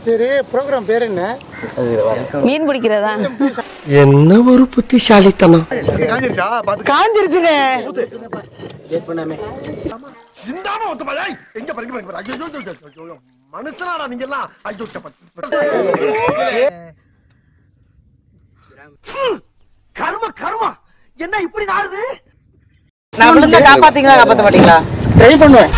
சரி ப்ரோக்ராம் பேர் என்ன மீன் பிடிக்கிறதா என்ன ஒரு புத்திசாலித்தனம் காஞ்சிருச்சா பார்த்து காஞ்சிருச்சுங்க சிந்தாம ஒத்து பாய் எங்க பாருங்க பாருங்க பாருங்க. ஐயோ, ஐயோ, ஐயோ, ஐயோ. மனுஷனாடா நீங்க எல்லாம் ஐயோ சப்பா. கர்ம கர்மா என்ன இப்படி நாடுது நான் விழுந்தா காப்பாத்தீங்களா காப்பாத்த மாட்டீங்களா ட்ரை பண்ணுவேன்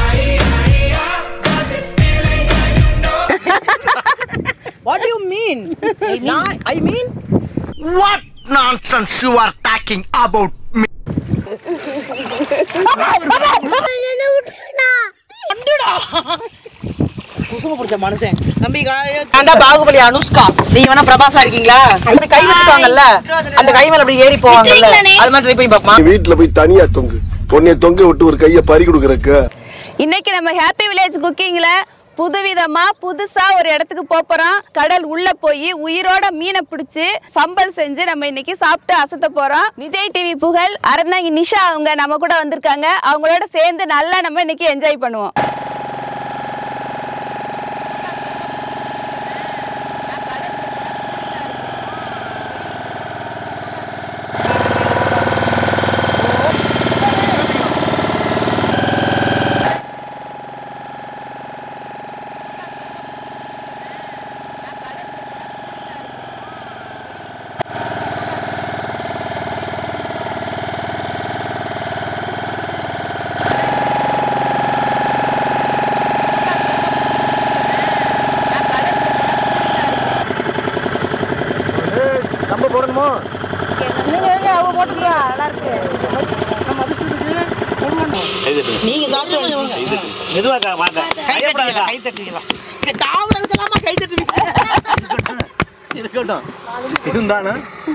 what you mean I mean what nonsense you are talking about குசும பிடிச்ச மனுஷன் தம்பி அந்த பாகுபலி அனுஷ்கா நீங்க வேணா பிரபாசா இருக்கீங்களா அந்த கை வச்சுப்பாங்கல்ல அந்த கை மேல அப்படி ஏறி போவாங்கல்ல அது மாதிரி ட்ரை பண்ணி பாப்போமா வீட்டுல போய் தனியா தொங்கு உன்னைய தொங்க விட்டு ஒரு கைய பறி கொடுக்கறக்க இன்னைக்கு நம்ம ஹாப்பி வில்லேஜ் குக்கிங்ல புதுவிதமா புதுசா ஒரு இடத்துக்கு போப் போறோம் கடல் உள்ள போய் உயிரோட மீனை பிடிச்சு சம்பல் செஞ்சு நம்ம இன்னைக்கு சாப்பிட்டு அசத்த போறோம் விஜய் டிவி புகழ் அறந்தாங்கி நிஷா அவங்க நம்ம கூட வந்திருக்காங்க அவங்களோட சேர்ந்து நல்லா நம்ம இன்னைக்கு என்ஜாய் பண்ணுவோம் நம்ம போடணுமோ நீங்க எங்க அவங்க போட்டுக்கலாம் நல்லா இருக்கு நீங்க சாப்பிட்டு கை தட்டுவீங்களா கை தட்டுவீங்களா இங்க தாவரத்துலாமா கை தட்டுவீங்க இருந்தானா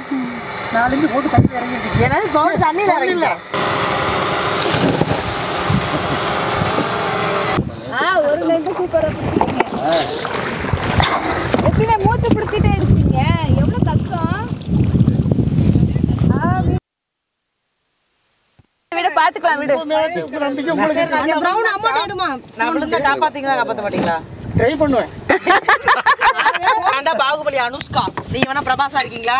ஏன்னா பவுன் தண்ணியில இறங்கில ஒரு லைன் சூப்பரா பிடிச்சிருக்கீங்க எப்படின்னா மூச்சு பிடிச்சிட்டே இருக்கீங்க எவ்வளவு கஷ்டம் விட பாத்துக்கலாம் விடு பிரவுன் அமௌண்ட் எடுமா நான் விழுந்தா காப்பாத்தீங்களா காப்பாத்த மாட்டீங்களா ட்ரை பண்ணுவேன் நான் தான் பாகுபலி அனுஷ்கா நீங்க வேணா பிரபாசா இருக்கீங்களா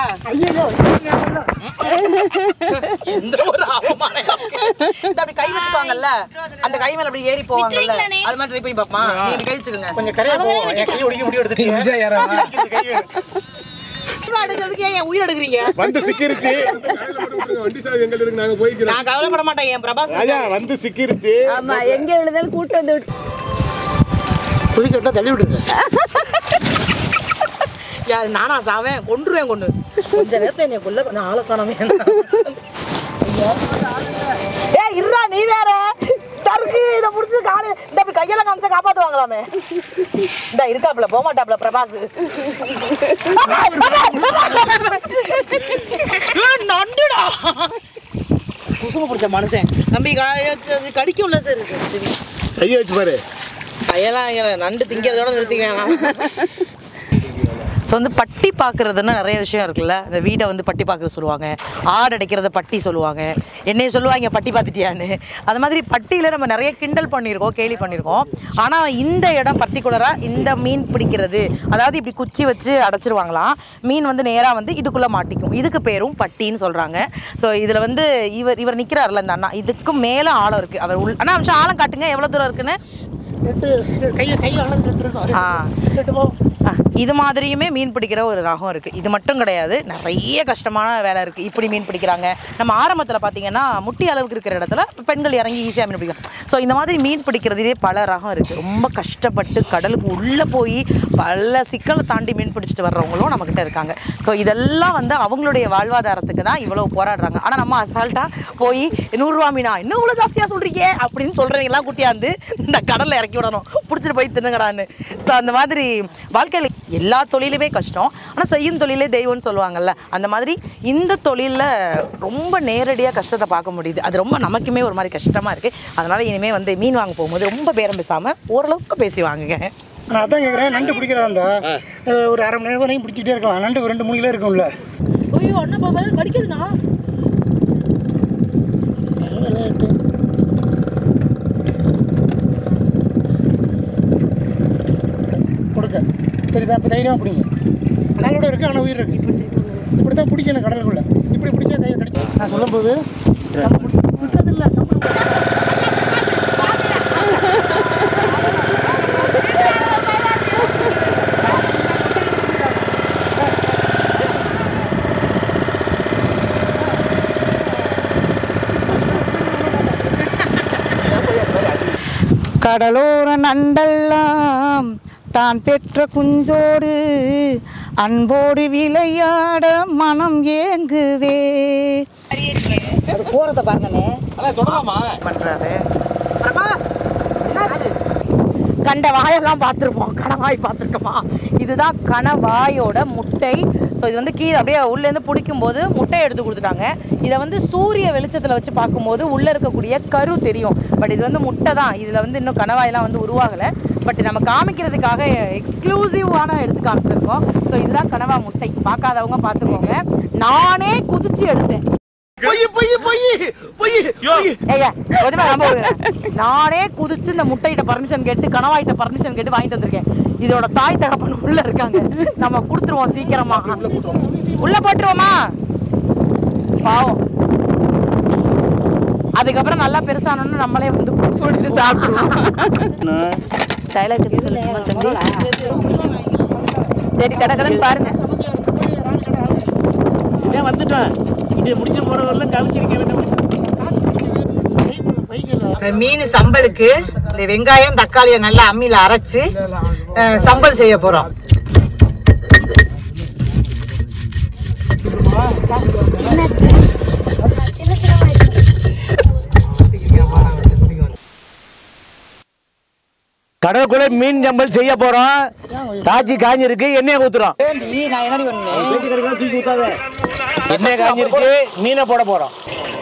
எந்த ஒரு அவமானம் இந்த அப்படி கை வச்சுப்பாங்கல்ல அந்த கை மேல அப்படி ஏறி போவாங்கல்ல அது மாதிரி ட்ரை பண்ணி பாப்போமா நீங்க கை வச்சுக்கோங்க கொஞ்சம் கரையா போவோம் என் கையை ஒடிக்க முடியும் எடுத்துட்டீங்க எடுக்கிறதுக்கு ஏன் என் உயிர் எடுக்கிறீங்க வந்து சிக்கிருச்சு வண்டி சாவி எங்க இருக்கு நாங்க போய்க்கிறோம் நான் கவலைப்பட மாட்டேன் என் பிரபாஸ் ராஜா வந்து சிக்கிருச்சு ஆமா எங்க விழுந்தாலும் கூட்டு வந்து விட்டு புதுக்கட்டா தள்ளி விட்டுருங்க யார் நானா சாவேன் கொன்றுவேன் கொண்டு கொஞ்ச நேரத்தை என்னை கொல்ல நான் ஆளை காணாமே ஏ இருடா நீ வேற தருக்கு இத புடிச்சு காலு இந்த அப்படி கையெல்லாம் காமிச்சா காப்பாத்துவாங்களாமே இந்த இருக்காப்ல போக மாட்டாப்ல பிரபாஸ் நண்டுடா குசும பிடிச்ச மனுஷன் தம்பி கடிக்கும்ல சார் கையை வச்சு பாரு கையெல்லாம் இங்க நண்டு திங்கிறதோட நிறுத்திக்க ஸோ வந்து பட்டி பார்க்குறதுன்னா நிறைய விஷயம் இருக்குல்ல இந்த வீடை வந்து பட்டி பார்க்குறது சொல்லுவாங்க ஆடு அடைக்கிறத பட்டி சொல்லுவாங்க என்னைய சொல்லுவாங்க பட்டி பார்த்துட்டியான்னு அது மாதிரி பட்டியில் நம்ம நிறைய கிண்டல் பண்ணியிருக்கோம் கேலி பண்ணியிருக்கோம் ஆனால் இந்த இடம் பர்டிகுலராக இந்த மீன் பிடிக்கிறது அதாவது இப்படி குச்சி வச்சு அடைச்சிருவாங்களாம் மீன் வந்து நேராக வந்து இதுக்குள்ளே மாட்டிக்கும் இதுக்கு பேரும் பட்டின்னு சொல்கிறாங்க ஸோ இதில் வந்து இவர் இவர் நிற்கிறாருல இந்த அண்ணா இதுக்கு மேலே ஆழம் இருக்குது அவர் உள் அண்ணா அம்சம் ஆழம் காட்டுங்க எவ்வளோ தூரம் இருக்குன்னு எட்டு கையை கையை அளந்து இருக்கும் ஆ எட்டு போ ஆ, இது மாதிரியுமே மீன் பிடிக்கிற ஒரு ரகம் இருக்குது இது மட்டும் கிடையாது நிறைய கஷ்டமான வேலை இருக்குது இப்படி மீன் பிடிக்கிறாங்க நம்ம ஆரம்பத்தில் பார்த்தீங்கன்னா முட்டி அளவுக்கு இருக்கிற இடத்துல பெண்கள் இறங்கி ஈஸியாக மீன் பிடிக்கலாம் ஸோ இந்த மாதிரி மீன் பிடிக்கிறதுலே பல ரகம் இருக்குது ரொம்ப கஷ்டப்பட்டு கடலுக்கு உள்ளே போய் பல சிக்கலை தாண்டி மீன் பிடிச்சிட்டு வர்றவங்களும் நம்மக்கிட்ட இருக்காங்க ஸோ இதெல்லாம் வந்து அவங்களுடைய வாழ்வாதாரத்துக்கு தான் இவ்வளோ போராடுறாங்க ஆனால் நம்ம அசால்ட்டாக போய் நூறுரூவா மீனா இன்னும் இவ்வளோ ஜாஸ்தியாக சொல்கிறீங்க அப்படின்னு சொல்கிறவங்கலாம் குட்டியாந்து இந்த கடலில் இறக்கி விடணும் பிடிச்சிட்டு போய் தின்னுங்கடான்னு ஸோ அந்த மாதிரி வாழ்க்கையில் எல்லா தொழிலுமே கஷ்டம் ஆனால் செய்யும் தொழிலே தெய்வம்னு சொல்லுவாங்கல்ல அந்த மாதிரி இந்த தொழிலில் ரொம்ப நேரடியாக கஷ்டத்தை பார்க்க முடியுது அது ரொம்ப நமக்குமே ஒரு மாதிரி கஷ்டமாக இருக்குது அதனால் இனிமேல் வந்து மீன் வாங்க போகும்போது ரொம்ப பேரம் பேசாமல் ஓரளவுக்கு பேசி வாங்குங்க நான் அதான் கேட்குறேன் நண்டு பிடிக்கிறதா இருந்தா அஹ், ஒரு அரை மணி நேரம் வரைக்கும் பிடிச்சிக்கிட்டே இருக்கலாம் நண்டு ஒரு ரெண்டு மூணு கிலோ இருக்கும்ல ஐயோ அண்ணா கடிக்குதுண்ணா கொடுக்க தெரியுதா இப்போ தைரியமாக பிடிங்க கடலோட இருக்குது ஆனால் உயிர் இருக்குது இப்படி தான் பிடிக்கணும் கடலுக்குள்ள இப்படி பிடிச்சா கையை கடிச்சு நான் சொல்லும்போது நம்ம பிடி- விட்டதில்லை நம்ம கடலோர நண்டெல்லாம் தான் பெற்ற குஞ்சோடு அன்போடு விளையாட மனம் ஏங்குதே அது போறத பாருங்கண்ணே பண்றாரு பிரபாஸ் என்னாச்சு கண்ட வாயெல்லாம் பார்த்துருப்போம் கணவாய் பார்த்துருக்கோமா இதுதான் கணவாயோட முட்டை ஸோ இது வந்து கீழே அப்படியே உள்ளேருந்து பிடிக்கும் போது முட்டையை எடுத்து கொடுத்துட்டாங்க இதை வந்து சூரிய வெளிச்சத்தில் வச்சு பார்க்கும்போது உள்ளே இருக்கக்கூடிய கரு தெரியும் பட் இது வந்து முட்டை தான் இதில் வந்து இன்னும் கணவாயெல்லாம் வந்து உருவாகலை பட் நம்ம காமிக்கிறதுக்காக எக்ஸ்க்ளூசிவான எடுத்து காமிச்சிருக்கோம் ஸோ இதுதான் கனவா முட்டை பார்க்காதவங்க பார்த்துக்கோங்க நானே குதிச்சு எடுத்தேன் பொய் பொய் பொய் பொய் ஏய்யா, கொஞ்சமா நம்ப விடுங்க. நானே குதிச்சு இந்த முட்டையிட்ட பர்மிஷன் கேட்டு கனவாயிட்ட பர்மிஷன் கேட்டு வாங்கிட்டு வந்திருக்கேன் இதோட தாய் தகப்பன் உள்ள இருக்காங்க நம்ம கொடுத்துருவோம் சீக்கிரமா உள்ள போட்டுருவோமா பாவம் அதுக்கப்புறம் நல்லா பெருசானோன்னு நம்மளே வந்து பிடிச்சி சாப்பிடுவோம் டைலாக் சொல்லுங்க தம்பி சரி கடை கடன் பாருங்க ஏன் வந்துட்டோம் இது முடிஞ்ச போறவரெல்லாம் காமிச்சிருக்க வேண்டும் மீன் சம்பலுக்கு இந்த வெங்காயம் தக்காளியை நல்லா அம்மியில அரைச்சு அஹ், சம்பல் செய்ய போறோம் கடலுக்குள்ள மீன் சம்பல் செய்ய போறோம் தாச்சி காஞ்சிருக்கு எண்ணெய் ஊத்துறோம் நான் என்னடி பண்ணேன் தூக்கி ஊத்தாத எண்ணெய் காஞ்சிருக்கு மீனை போட போறோம்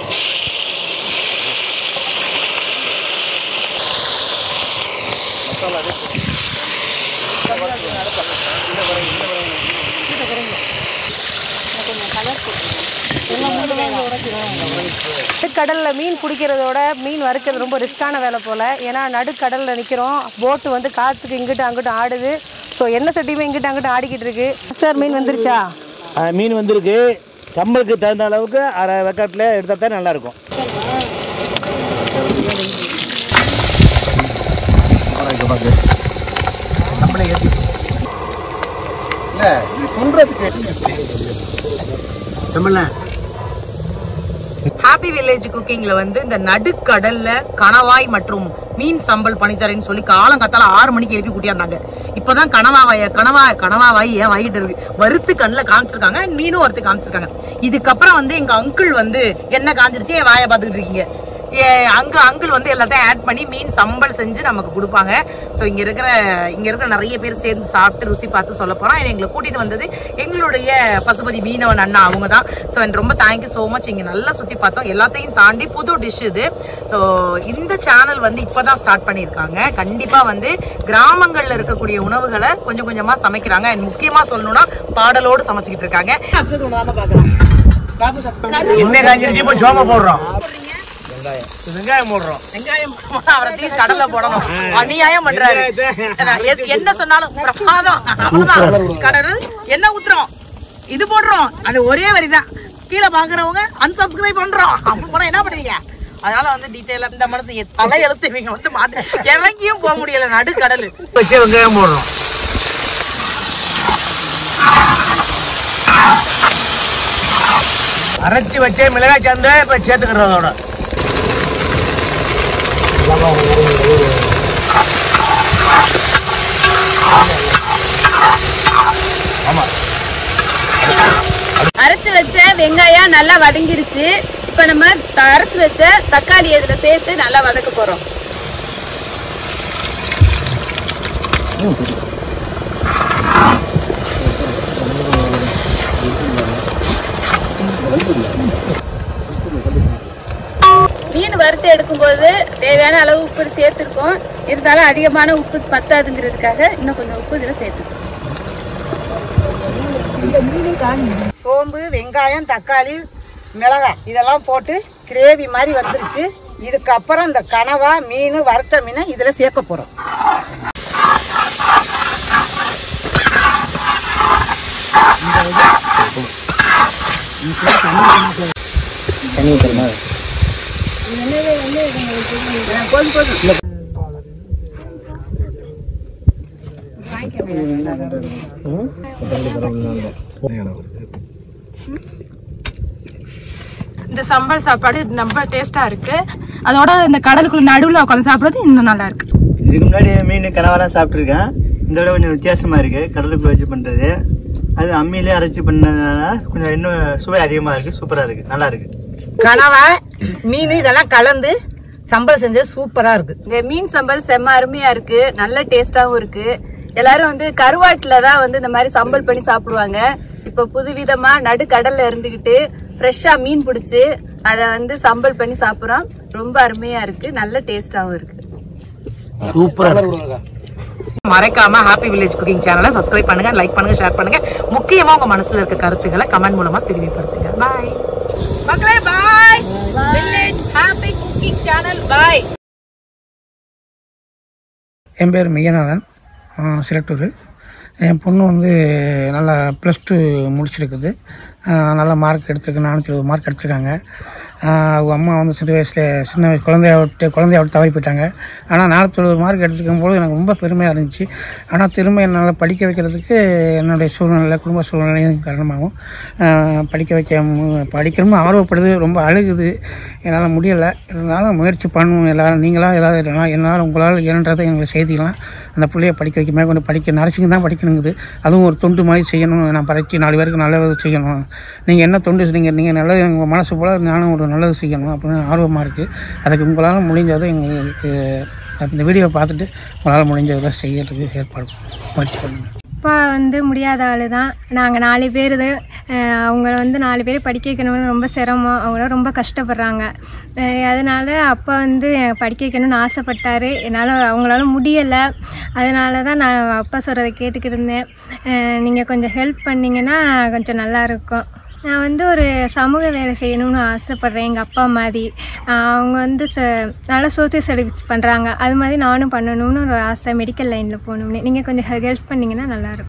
நடுக்கடல்ல மீன் பிடிக்கிறதோட மீன் வறுக்கிறது ரொம்ப ரிஸ்கான வேலை போல் ஏன்னா நடுக்கடலில் நிற்கிறோம் போட்டு வந்து காற்றுக்கு இங்கிட்டு அங்கிட்டு ஆடுது ஸோ எண்ணெய் சட்டியுமே இங்கிட்டு அங்கிட்டு ஆடிக்கிட்டு இருக்கு மாஸ்டர் மீன் வந்துருச்சா ஆ, மீன் வந்திருக்கு சம்பளுக்கு தகுந்த அளவுக்கு அரை வெக்கத்தில் எடுத்தால் தான் நல்லா இருக்கும் இல்ல சொல்றதுக்கு ஹாப்பி வில்லேஜ் குக்கிங்ல வந்து இந்த நடுக்கடல்ல கணவாய் மற்றும் மீன் சம்பல் பண்ணித்தரேன்னு சொல்லி காலங்காத்தால ஆறு மணிக்கு எழுப்பி கூட்டியாந்தாங்க இப்பதான் கனவாவாய கனவா கனவாவாய் ஏன் வாங்கிட்டு இருக்கு வறுத்து கண்ணில் காமிச்சிருக்காங்க and மீனும் வறுத்து காமிச்சிருக்காங்க இதுக்கப்புறம் வந்து எங்க அங்கிள் வந்து என்ன காஞ்சிருச்சு என் வாயை பார்த்துக்கிட்டு இருக்கீங்க ஏ, அங்க அங்கிள் வந்து எல்லாத்தையும் ஆட் பண்ணி மீன் சம்பல் செஞ்சு நமக்கு கொடுப்பாங்க ஸோ இங்க இருக்கிற இங்க இருக்கிற நிறைய பேர் சேர்ந்து சாப்பிட்டு ருசி பார்த்து சொல்ல போறோம் and எங்களை கூட்டிட்டு வந்தது எங்களுடைய பசுபதி மீனவன் அண்ணா அவங்க தான் ஸோ ரொம்ப தேங்க்யூ ஸோ மச் இங்க நல்லா சுத்தி பார்த்தோம் எல்லாத்தையும் தாண்டி புது டிஷ் இது ஸோ இந்த சேனல் வந்து இப்பதான் ஸ்டார்ட் பண்ணியிருக்காங்க கண்டிப்பா வந்து கிராமங்கள்ல இருக்கக்கூடிய உணவுகளை கொஞ்சம் கொஞ்சமா சமைக்கிறாங்க and முக்கியமா சொல்லணும்னா பாடலோடு சமைச்சுக்கிட்டு இருக்காங்க எண்ணெய் காஞ்சிருச்சு இப்போ சோம போடுறோம் வெங்காயம் போடுறோம் வெங்காயம் அவரை தூக்கி கடல்ல போடணும் அநியாயம் பண்றாரு நான் எது- என்ன சொன்னாலும் பிரமாதம் அவ்வளவுதான். கடல் என்ன ஊத்துறோம் இது போடுறோம் அது ஒரே வரிதான் கீழே பாக்குறவங்க unsubscribe பண்றோம் அப்புறம் என்ன பண்ணுவீங்க அதனால வந்து டீட்டெயிலா இந்த மனசு தலை எழுத்து இவங்க வந்து மாட்டு இறங்கியும் போக முடியல நடுக்கடல் வச்சு வெங்காயம் போடுறோம் அரைச்சி வச்ச மிளகாய் சாந்து இப்போ சேர்த்துக்கிறதோட அரைச்சு வச்ச வெங்காயம் நல்லா வதங்கிருச்சு இப்போ நம்ம த- அரைச்சு வச்ச தக்காளி இதுல சேர்த்து நல்லா வதக்க போறோம் மீன் வறுத்து எடுக்கும்போது தேவையான அளவு உப்பு சேர்த்துருக்கோம் இருந்தாலும் அதிகமான உப்பு பத்தாதுங்கிறதுக்காக இன்னும் கொஞ்சம் உப்பு இதில் சேர்த்துக்கோம் சோம்பு வெங்காயம் தக்காளி மிளகாய் இதெல்லாம் போட்டு கிரேவி மாதிரி வந்துருச்சு இதுக்கப்புறம் இந்த கனவா மீன் வறுத்த மீனை இதுல சேர்க்க போறோம் தண்ணி ஊற்றணுமா இந்த சம்பல் சாப்பாடு ரொம்ப டேஸ்டா இருக்கு அதோட இந்த கடலுக்குள்ள நடுவுல உட்காந்து சாப்பிடுறது இன்னும் நல்லா இருக்கு இதுக்கு முன்னாடி மீன் கனவாலாம் சாப்பிட்ருக்கேன் இந்த விட கொஞ்சம் வித்தியாசமா இருக்கு கடலுக்குள்ள வச்சு பண்றது அது அம்மியிலே அரைச்சி பண்ணதுனால கொஞ்சம் இன்னும் சுவை அதிகமா இருக்கு சூப்பரா இருக்கு நல்லா இருக்கு கனவா மீன் இதெல்லாம் கலந்து சம்பளம் செஞ்சது சூப்பரா இருக்கு இந்த மீன் சம்பல் செம்ம அருமையா இருக்கு நல்ல டேஸ்டாவும் இருக்கு எல்லாரும் வந்து கருவாட்டுல தான் வந்து இந்த மாதிரி சம்பல் பண்ணி சாப்பிடுவாங்க இப்போ புதுவிதமா நடுக்கடல்ல இருந்துகிட்டு ஃப்ரெஷ்ஷா மீன் பிடிச்சு அதை வந்து சம்பல் பண்ணி சாப்பிடுறோம் ரொம்ப அருமையா இருக்கு நல்ல டேஸ்டாவும் இருக்கு சூப்பரா மறக்காம ஹாப்பி வில்லேஜ் குக்கிங் சேனலை சப்ஸ்கிரைப் பண்ணுங்க லைக் பண்ணுங்க ஷேர் பண்ணுங்க முக்கியமா உங்க மனசுல இருக்க கருத்துக்களை கமெண்ட் மூலமா தெரியப்படுத்துங்க பாய் மக்களே bye village happy cooking channel bye என் பேர் மெய்யநாதன் சிலட்டூர் என் பொண்ணு வந்து நல்லா ப்ளஸ் டூ முடிச்சிருக்குது ஆஹ் நல்ல மார்க் எடுத்திருக்கு நானூற்றி இருபது மார்க் எடுத்திருக்காங்க ஆஹ் அவங்க அம்மா வந்து சின்ன வயசில் சின்ன வயசு குழந்தைய விட்டு குழந்தைய விட்டு தவறி போயிட்டாங்க ஆனால் நானூற்றி இருபது மார்க் எடுத்துக்கும் போது எனக்கு ரொம்ப பெருமையாக இருந்துச்சு ஆனால் திரும்ப என்னால் படிக்க வைக்கிறதுக்கு என்னுடைய சூழ்நிலை குடும்ப சூழ்நிலையும் காரணமாகவும் ஆஹ் படிக்க வைக்க மு- படிக்கணும்னு ஆர்வப்படுது ரொம்ப அழுகுது என்னால் முடியலை இருந்தாலும் முயற்சி பண்ணுவோம் எல்லாரும் நீங்களாம் ஏதாவது இல்லைனா என்னால் உங்களால் இயன்றதை எங்களுக்கு செய்திக்கலாம் அந்த பிள்ளைய படிக்க வைக்க மேற்கொண்டு படிக்க நர்சிங் தான் படிக்கணுங்குது அதுவும் ஒரு தொண்டு மாதிரி செய்யணும் நான் படித்து நாலு பேருக்கு நல்லது செய்யணும் நீங்கள் என்ன தொண்டு நீங்கள் நீங்கள் நல்லது உங்கள் மனசு போல் நானும் ஒரு நல்லது செய்யணும் அப்படின்னு ஆர்வமாக இருக்குது அதுக்கு உங்களால் முடிஞ்சதை எங்களுக்கு இந்த வீடியோ பார்த்துட்டு உங்களால் முடிஞ்சதை செய்யறதுக்கு ஏற்பாடு முயற்சி பண்ணுங்கள் அப்பா வந்து முடியாத ஆள் தான் நாங்கள் நாலு பேர் இது அவங்கள வந்து நாலு பேர் படிக்க வைக்கணும்னு ரொம்ப சிரமம் அவங்களாம் ரொம்ப கஷ்டப்படுறாங்க அஹ் அதனால அப்பா வந்து எனக்கு படிக்க வைக்கணும்னு ஆசைப்பட்டாரு என்னால் அவங்களால முடியலை அதனால தான் நான் அப்பா சொல்கிறத கேட்டுக்கிட்டு இருந்தேன் நீங்கள் கொஞ்சம் ஹெல்ப் பண்ணிங்கன்னா கொஞ்சம் நல்லா இருக்கும் நான் வந்து ஒரு சமூக வேலை செய்யணும்னு ஆசைப்பட்றேன் எங்கள் அப்பா மாதிரி ஆஹ் அவங்க வந்து ச நல்லா சோசியல் சர்வீஸ் பண்ணுறாங்க அது மாதிரி நானும் பண்ணணும்னு ஒரு ஆசை மெடிக்கல் லைனில் போகணும்னு நீங்கள் கொஞ்சம் ஹெல்ப் பண்ணிங்கன்னா நல்லாயிருக்கும்